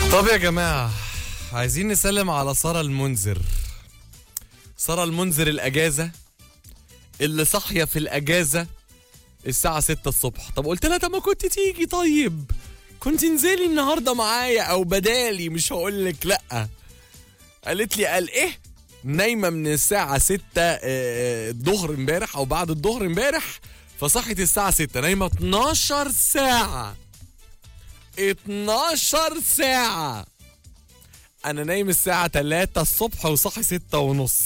طب يا جماعة عايزين نسلم على سارة المنذر سارة المنذر الأجازة اللي صاحية في الأجازة الساعة 6 الصبح طب قلت لها طب ما كنت تيجي طيب كنت انزلي النهاردة معايا أو بدالي مش هقولك لأ قالت لي قال إيه نايمة من الساعة 6 آه، الظهر امبارح أو بعد الظهر امبارح فصحت الساعة 6 نايمة 12 ساعة 12 ساعة أنا نايم الساعة 3 الصبح وصحي 6 ونص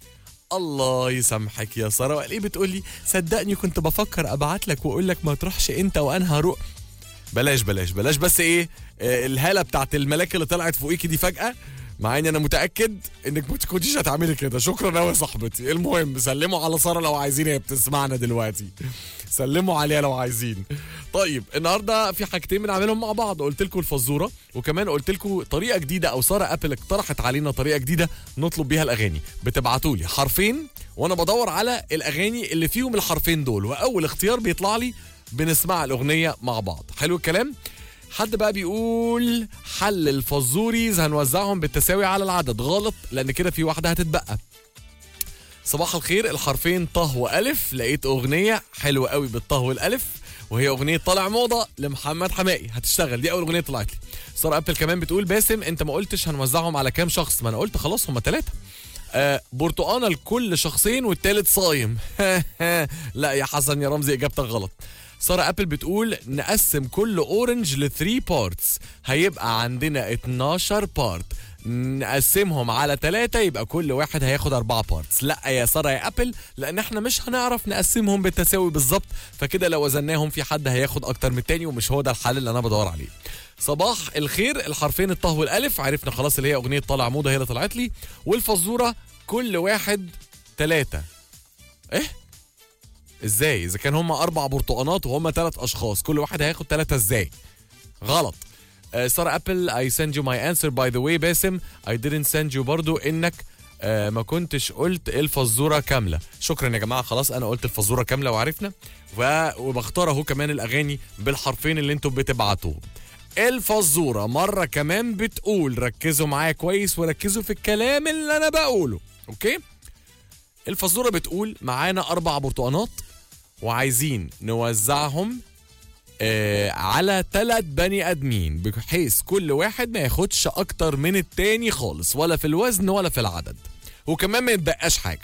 الله يسامحك يا سارة وقال ايه بتقولي صدقني كنت بفكر ابعت لك واقول لك ما تروحش انت وانا هروح بلاش بلاش بلاش بس ايه آه، الهالة بتاعت الملاك اللي طلعت فوقيكي دي فجأة مع اني انا متاكد انك ما تكونيش هتعملي كده شكرا قوي يا صاحبتي المهم سلموا على ساره لو عايزين هي بتسمعنا دلوقتي سلموا عليها لو عايزين طيب النهارده في حاجتين بنعملهم مع بعض قلت لكم الفزوره وكمان قلت لكم طريقه جديده او ساره ابل اقترحت علينا طريقه جديده نطلب بيها الاغاني بتبعتوا لي حرفين وانا بدور على الاغاني اللي فيهم الحرفين دول واول اختيار بيطلع لي بنسمع الاغنيه مع بعض حلو الكلام حد بقى بيقول حل الفزوريز هنوزعهم بالتساوي على العدد غلط لان كده في واحده هتتبقى صباح الخير الحرفين طه والف لقيت اغنيه حلوه قوي بالطه والالف وهي اغنيه طالع موضه لمحمد حمائي هتشتغل دي اول اغنيه طلعت لي ساره ابل كمان بتقول باسم انت ما قلتش هنوزعهم على كام شخص ما انا قلت خلاص هم ثلاثه آه برتقانه لكل شخصين والتالت صايم لا يا حسن يا رمزي اجابتك غلط ساره ابل بتقول نقسم كل اورنج ل 3 بارتس هيبقى عندنا 12 بارت نقسمهم على ثلاثة يبقى كل واحد هياخد أربعة بارتس لا يا سارة يا أبل لأن احنا مش هنعرف نقسمهم بالتساوي بالظبط فكده لو وزناهم في حد هياخد أكتر من التاني ومش هو ده الحل اللي أنا بدور عليه صباح الخير الحرفين الطه والألف عرفنا خلاص اللي هي أغنية طالع موضة هي اللي طلعت لي والفزورة كل واحد ثلاثة إيه ازاي اذا كان هم اربع برتقانات وهم ثلاث اشخاص كل واحد هياخد ثلاثه ازاي غلط آه، ساره ابل I send you my answer by the way باسم I didn't send you برضو انك آه، ما كنتش قلت الفزوره كامله شكرا يا جماعه خلاص انا قلت الفزوره كامله وعرفنا و- وبختار اهو كمان الاغاني بالحرفين اللي انتم بتبعتوهم الفزوره مره كمان بتقول ركزوا معايا كويس وركزوا في الكلام اللي انا بقوله اوكي الفزوره بتقول معانا اربع برتقانات وعايزين نوزعهم آه على ثلاث بني ادمين بحيث كل واحد ما ياخدش اكتر من التاني خالص ولا في الوزن ولا في العدد وكمان ما يتبقاش حاجه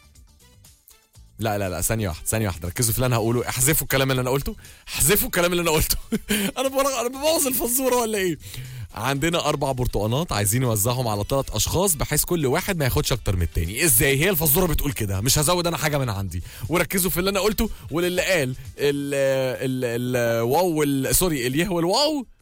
لا لا لا ثانية واحدة ثانية واحدة ركزوا في اللي أنا هقوله احذفوا الكلام اللي أنا قلته احذفوا الكلام اللي أنا قلته أنا ببرغ... أنا ببوظ الفزورة ولا إيه؟ عندنا أربع برتقانات عايزين نوزعهم على ثلاث أشخاص بحيث كل واحد ما ياخدش أكتر من التاني إزاي هي الفزورة بتقول كده مش هزود أنا حاجة من عندي وركزوا في اللي أنا قلته وللي قال ال ال الواو وال- سوري اليه والواو